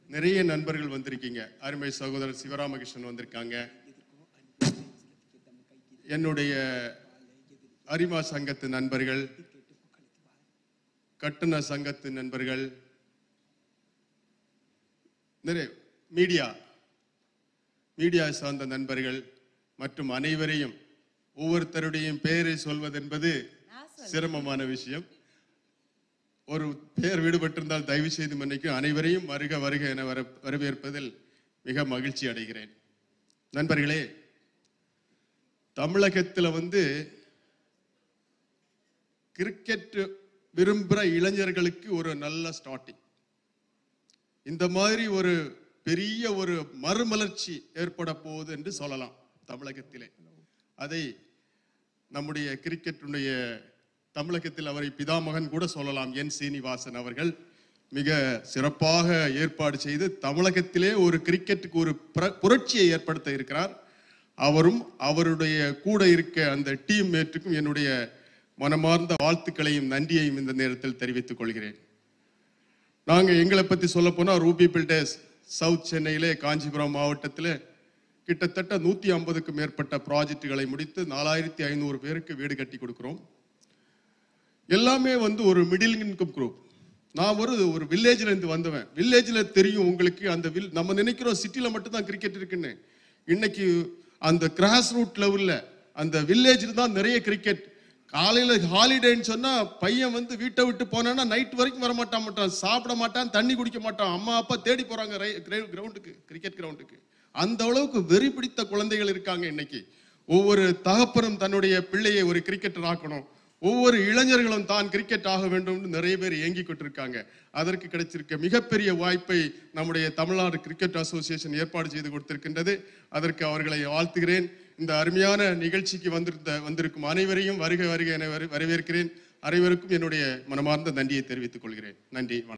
நிறைய நண்பர்கள் வந்திருக்கீங்க அருமை சகோதரர் சிவராமகிருஷ்ணன் வந்திருக்காங்க என்னுடைய அரிமா சங்கத்து நண்பர்கள் கட்டுன சங்கத்து நண்பர்கள் நிறைய மீடியா மீடியா சார்ந்த நண்பர்கள் மற்றும் அனைவரையும் ஒவ்வொருத்தருடையும் பெயரை சொல்வதென்பது சிரமமான விஷயம் ஒரு பெயர் விடுபட்டிருந்தால் தயவு செய்து மன்னிக்கும் அனைவரையும் வருக வருக என வர வரவேற்பதில் மிக மகிழ்ச்சி அடைகிறேன் நண்பர்களே தமிழகத்தில் வந்து கிரிக்கெட் விரும்புகிற இளைஞர்களுக்கு ஒரு நல்ல ஸ்டார்டிங் இந்த மாதிரி ஒரு பெரிய ஒரு மறுமலர்ச்சி ஏற்பட போகுது என்று சொல்லலாம் தமிழகத்திலே அதை நம்முடைய கிரிக்கெட்டுடைய தமிழகத்தில் அவரை பிதாமகன் கூட சொல்லலாம் என் சீனிவாசன் அவர்கள் மிக சிறப்பாக ஏற்பாடு செய்து தமிழகத்திலே ஒரு கிரிக்கெட்டுக்கு ஒரு புர- புரட்சியை ஏற்படுத்த இருக்கிறார் அவரும் அவருடைய கூட இருக்க அந்த டீம் மேட்டுக்கும் என்னுடைய மனமார்ந்த வாழ்த்துக்களையும் நன்றியையும் இந்த நேரத்தில் தெரிவித்துக் கொள்கிறேன் நாங்க எங்களை பத்தி சொல்ல போனா ரூபி பில்டர்ஸ் சவுத் சென்னையிலே காஞ்சிபுரம் மாவட்டத்தில் கிட்டத்தட்ட நூத்தி ஐம்பதுக்கும் மேற்பட்ட ப்ராஜெக்டுகளை முடித்து நாலாயிரத்தி ஐநூறு பேருக்கு வீடு கட்டி கொடுக்கிறோம் எல்லாமே வந்து ஒரு மிடில் இன்கம் குரூப் நான் ஒரு ஒரு வில்லேஜ்ல இருந்து வந்தவன் வில்லேஜ்ல தெரியும் உங்களுக்கு அந்த வில் நம்ம நினைக்கிறோம் சிட்டில மட்டும் தான் கிரிக்கெட் இருக்குன்னு இன்னைக்கு அந்த கிராஸ் ரூட் லெவல்ல அந்த வில்லேஜில் தான் நிறைய கிரிக்கெட் காலையில ஹாலிடேன்னு சொன்னா பையன் வந்து வீட்டை விட்டு போனான்னா நைட் வரைக்கும் வர மாட்டான் மாட்டான் சாப்பிட மாட்டான் தண்ணி குடிக்க மாட்டான் அம்மா அப்பா தேடி போறாங்க கிரவுண்டுக்கு கிரிக்கெட் கிரவுண்டுக்கு அந்த அளவுக்கு வெறி பிடித்த குழந்தைகள் இருக்காங்க இன்னைக்கு ஒவ்வொரு தகப்பனும் தன்னுடைய பிள்ளையை ஒரு கிரிக்கெட்டர் ஆக்கணும் ஒவ்வொரு இளைஞர்களும் தான் கிரிக்கெட் ஆக வேண்டும் நிறைய பேர் ஏங்கிக் கொண்டிருக்காங்க அதற்கு கிடைச்சிருக்க மிகப்பெரிய வாய்ப்பை நம்முடைய தமிழ்நாடு கிரிக்கெட் அசோசியேஷன் ஏற்பாடு செய்து கொடுத்திருக்கின்றது அதற்கு அவர்களை வாழ்த்துகிறேன் இந்த அருமையான நிகழ்ச்சிக்கு வந்திருந்த வந்திருக்கும் அனைவரையும் வருக வருக என வர- வரவேற்கிறேன் அனைவருக்கும் என்னுடைய மனமார்ந்த நன்றியை தெரிவித்துக் கொள்கிறேன் நன்றி வணக்கம்